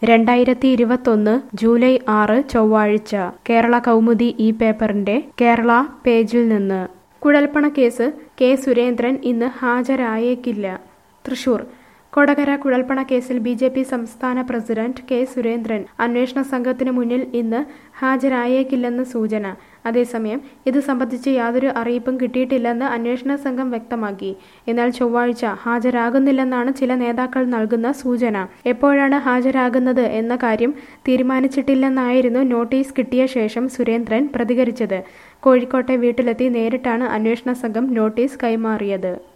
രണ്ടായിരത്തി ഇരുപത്തൊന്ന് ജൂലൈ ആറ് ചൊവ്വാഴ്ച കേരള കൗമുദി ഈ പേപ്പറിന്റെ കേരള പേജിൽ നിന്ന് കുഴൽപ്പണ കേസ് കെ സുരേന്ദ്രൻ ഇന്ന് ഹാജരായേക്കില്ല തൃശൂർ കൊടകര കുഴൽപ്പണ കേസിൽ ബി ജെ പി സംസ്ഥാന പ്രസിഡന്റ് കെ സുരേന്ദ്രൻ അന്വേഷണ സംഘത്തിന് മുന്നിൽ ഇന്ന് ഹാജരായേക്കില്ലെന്ന് സൂചന അതേസമയം ഇത് സംബന്ധിച്ച് യാതൊരു അറിയിപ്പും കിട്ടിയിട്ടില്ലെന്ന് അന്വേഷണ സംഘം വ്യക്തമാക്കി എന്നാൽ ചൊവ്വാഴ്ച ഹാജരാകുന്നില്ലെന്നാണ് ചില നേതാക്കൾ നൽകുന്ന സൂചന എപ്പോഴാണ് ഹാജരാകുന്നത് എന്ന കാര്യം തീരുമാനിച്ചിട്ടില്ലെന്നായിരുന്നു നോട്ടീസ് കിട്ടിയ ശേഷം സുരേന്ദ്രൻ പ്രതികരിച്ചത് കോഴിക്കോട്ടെ വീട്ടിലെത്തി നേരിട്ടാണ് അന്വേഷണ സംഘം നോട്ടീസ് കൈമാറിയത്